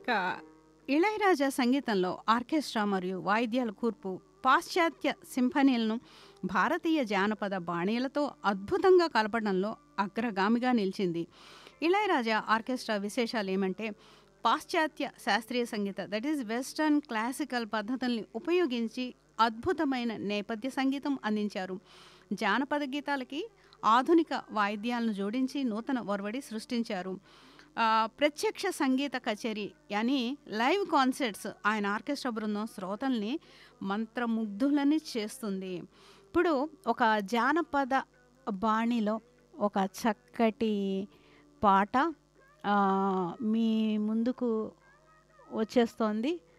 ఇక ఇళయరాజా సంగీతంలో ఆర్కెస్ట్రా మరియు వాయిద్యాల కూర్పు పాశ్చాత్య సింఫనీలను భారతీయ జానపద బాణీలతో అద్భుతంగా కలపడంలో అగ్రగామిగా నిలిచింది ఇళయరాజా ఆర్కెస్ట్రా విశేషాలు ఏమంటే పాశ్చాత్య శాస్త్రీయ సంగీత దట్ ఈస్ వెస్టర్న్ క్లాసికల్ పద్ధతుల్ని ఉపయోగించి అద్భుతమైన నేపథ్య సంగీతం అందించారు జానపద గీతాలకి ఆధునిక వాయిద్యాలను జోడించి నూతన ఒరవడి సృష్టించారు ఆ, ప్రత్యక్ష సంగీత కచేరీ అని లైవ్ కాన్సర్ట్స్ ఆయన ఆర్కెస్ట్రా బృందం శ్రోతల్ని మంత్రముగ్ధులని చేస్తుంది ఇప్పుడు ఒక జానపద బాణిలో ఒక చక్కటి పాట ఆ, మీ ముందుకు వచ్చేస్తోంది